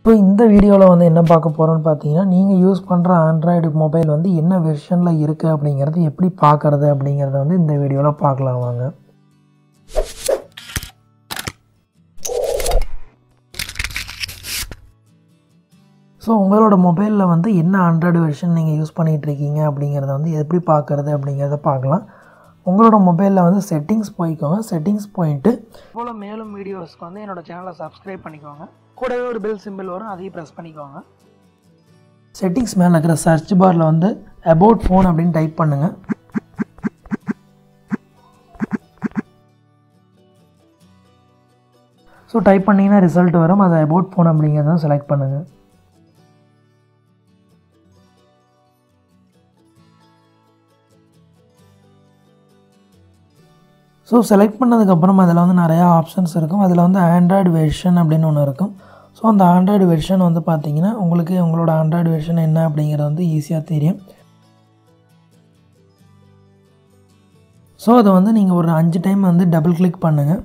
இப்போ இந்த வீடியோவில் வந்து என்ன பார்க்க போகிறோம்னு பார்த்தீங்கன்னா நீங்கள் யூஸ் பண்ணுற ஆண்ட்ராய்டு மொபைல் வந்து என்ன வெர்ஷனில் இருக்குது அப்படிங்கிறது எப்படி பார்க்குறது அப்படிங்கிறத வந்து இந்த வீடியோவில் பார்க்கலாம் வாங்க ஸோ உங்களோட மொபைலில் வந்து என்ன ஆண்ட்ராய்டு வெர்ஷன் நீங்கள் யூஸ் பண்ணிகிட்டு இருக்கீங்க அப்படிங்கிறத வந்து எப்படி பார்க்குறது அப்படிங்கிறத பார்க்கலாம் உங்களோட மொபைலில் வந்து செட்டிங்ஸ் போய்க்கோங்க செட்டிங்ஸ் போயிட்டு போல் மேலும் வீடியோஸ்க்கு வந்து என்னோடய சேனலை சப்ஸ்கிரைப் பண்ணிக்கோங்க கூடவே ஒரு பெல் சிம்பிள் வரும் அதையும் ப்ரெஸ் பண்ணிக்கோங்க செட்டிங்ஸ் மேலே இருக்கிற சர்ச் பாரில் வந்து அபவுட் ஃபோன் அப்படின்னு டைப் பண்ணுங்கள் ஸோ டைப் பண்ணிங்கன்னா ரிசல்ட் வரும் அதை அபவுட் ஃபோன் அப்படிங்கிறத செலக்ட் பண்ணுங்கள் ஸோ செலக்ட் பண்ணதுக்கப்புறம் அதில் வந்து நிறையா ஆப்ஷன்ஸ் இருக்கும் அதில் வந்து ஆண்ட்ராய்டு வெர்ஷன் அப்படின்னு ஒன்று இருக்கும் ஸோ அந்த ஆண்ட்ராய்டு வெர்ஷன் வந்து பார்த்தீங்கன்னா உங்களுக்கு உங்களோட ஆண்ட்ராய்டு வெர்ஷன் என்ன அப்படிங்கிறது வந்து ஈஸியாக தெரியும் ஸோ அதை வந்து நீங்கள் ஒரு அஞ்சு டைம் வந்து டபுள் கிளிக் பண்ணுங்கள்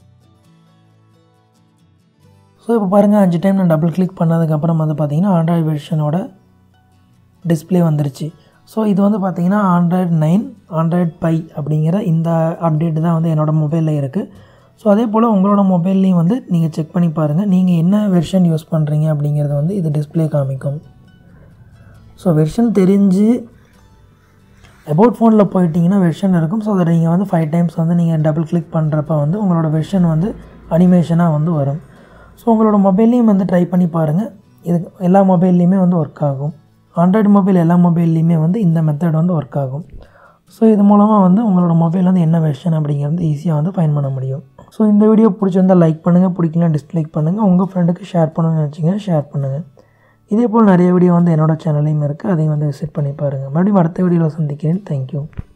ஸோ இப்போ பாருங்கள் அஞ்சு டைம் நான் டபுள் கிளிக் பண்ணதுக்கப்புறம் வந்து பார்த்தீங்கன்னா ஆண்ட்ராய்டு வெர்ஷனோட டிஸ்பிளே வந்துருச்சு ஸோ இது வந்து பார்த்தீங்கன்னா ஆண்ட்ராய்டு நைன் ஆண்ட்ராய்டு பை அப்படிங்கிற இந்த அப்டேட் தான் வந்து என்னோடய மொபைலில் இருக்குது ஸோ அதே போல் உங்களோட மொபைல்லையும் வந்து நீங்கள் செக் பண்ணி பாருங்கள் நீங்கள் என்ன வெர்ஷன் யூஸ் பண்ணுறீங்க அப்படிங்கிறத வந்து இது டிஸ்பிளே காமிக்கும் ஸோ வெர்ஷன் தெரிஞ்சு அபவுட் ஃபோனில் போயிட்டீங்கன்னா வெர்ஷன் இருக்கும் ஸோ அதை நீங்கள் வந்து ஃபைவ் டைம்ஸ் வந்து நீங்கள் டபுள் கிளிக் பண்ணுறப்ப வந்து உங்களோட வெர்ஷன் வந்து அனிமேஷனாக வந்து வரும் ஸோ உங்களோட மொபைல்லையும் வந்து ட்ரை பண்ணி பாருங்கள் இது எல்லா மொபைல்லையுமே வந்து ஒர்க் ஆகும் ஆண்ட்ராய்டு மொபைல் எல்லா மொபைல்லையுமே வந்து இந்த மெத்தட் வந்து ஒர்க் ஆகும் ஸோ இது மூலமாக வந்து உங்களோட மொபைல் வந்து என்ன வெர்ஷன் அப்படிங்கிறது ஈஸியாக வந்து ஃபைன் பண்ண முடியும் ஸோ இந்த வீடியோ பிடிச்சிருந்தால் லைக் பண்ணுங்கள் பிடிக்கலாம் டிஸ்லைக் பண்ணுங்கள் உங்கள் ஃப்ரெண்டுக்கு ஷேர் பண்ணணும்னு நினச்சிங்கன்னா ஷேர் பண்ணுங்கள் இதே போல் நிறைய வீடியோ வந்து என்னோடய சேனல்லையும் இருக்குது அதையும் வந்து விசிட் பண்ணி பாருங்கள் மறுபடியும் அடுத்த வீடியோவில் சந்திக்கிறேன் தேங்க்யூ